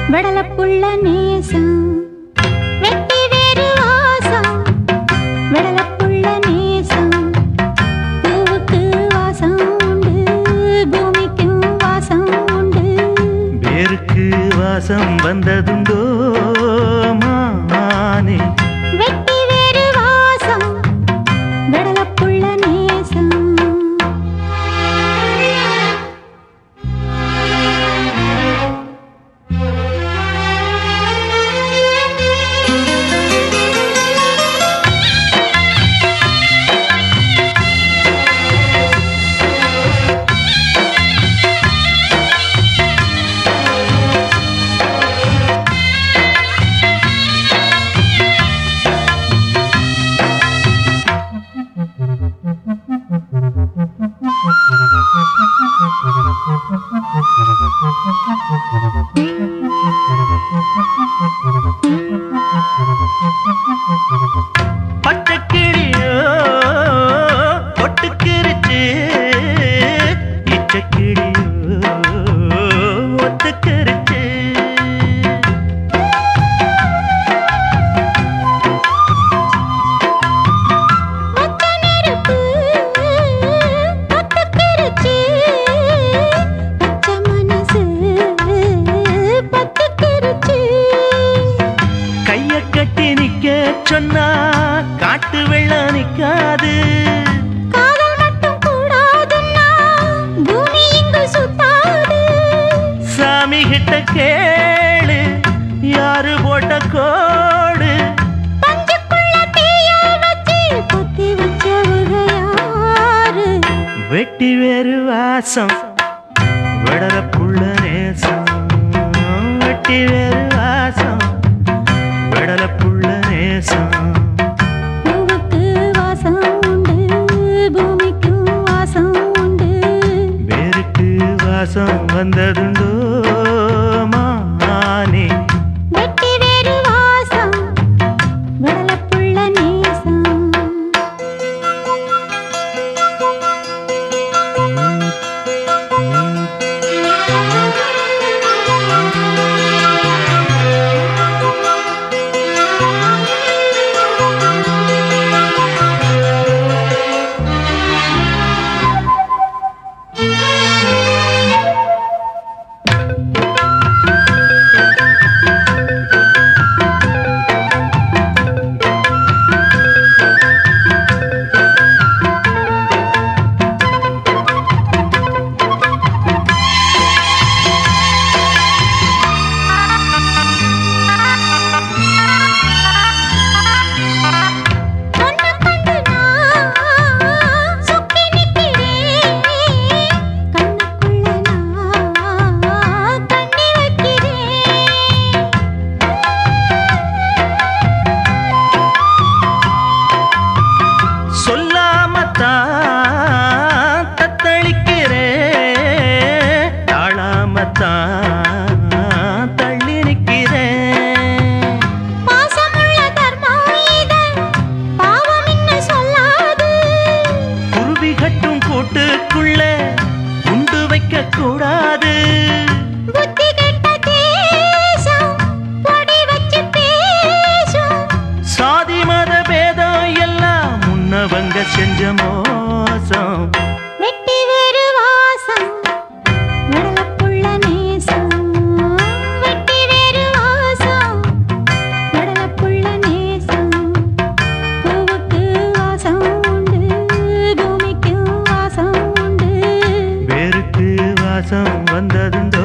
வெடலப்புள்ள நேசம் வெட்டி வேறு வாசம் வெடலப்புள்ள நேசம் பூவுக்கு வாசம் உண்டு பூமிக்கும் வாசம் உண்டு வேருக்கு வாசம் வந்ததுண்டோ மானே வெட்டி வேறு வாசம் வெடலப்புள்ள நேசம் பச்சைக்கிளியோ ஒட்டுக்கிருச்சு இச்சக்கிளியோ ஒத்துக்கிருச்சு மொத்த நெருப்பு பத்துக்கிருச்சு பச்சை மனசு பத்துக்கிருச்சு கைய கட்டி நிக்க சொன்னா காட்டு வெள்ளம் நிக்காது காதல் மட்டும் கூடாதுன்னா பூமி இங்கு சுத்தாது சாமி கிட்ட கேளு யாரு போட்ட கோடு பஞ்சுக்குள்ள தீய வச்சு குத்தி வச்சவங்க யாரு வெட்டி வேறு வாசம் விடல புள்ள நேசம் வெட்டி வேறு வாசம் விடல புள்ள நேசம் பூவுக்கு வாசம் உண்டு பூமிக்கும் வாசம் உண்டு வேருக்கு வாசம் வந்ததுண்டோ மானே வெட்டி வேறு வாசம் விடலப்புள்ள நேசம் ஒன்னு கண்டு நான் சுக்கி நிக்கிறேன் கண்ணுக்குள்ள நான் கண்ணி வைக்கிறேன் சொல்லாமத்தான் தத்தளிக்கிறேன் தாழாமத்தான் தள்ளி நிற்கிறேன் பாசமுள்ள தர்மம் இது பாவம் இன்னும் சொல்லாது குருவி கட்டும் கூட்டுக்குள்ள குண்டு வைக்க கூடாது புத்தி கெட்ட தேசம் பொடி வச்சு பேசும் சாதி மத பேதம் எல்லாம் முன்னவங்க செஞ்ச மோசம் வெட்டி வேறு வாசம் விடலப்புள்ள நேசம் வெட்டி வேறு வாசம் விடலப்புள்ள நேசம் பூவுக்கு வாசம் உண்டு பூமிக்கு வாசம் உண்டு வேருக்கு வாசம் வந்ததுண்டோ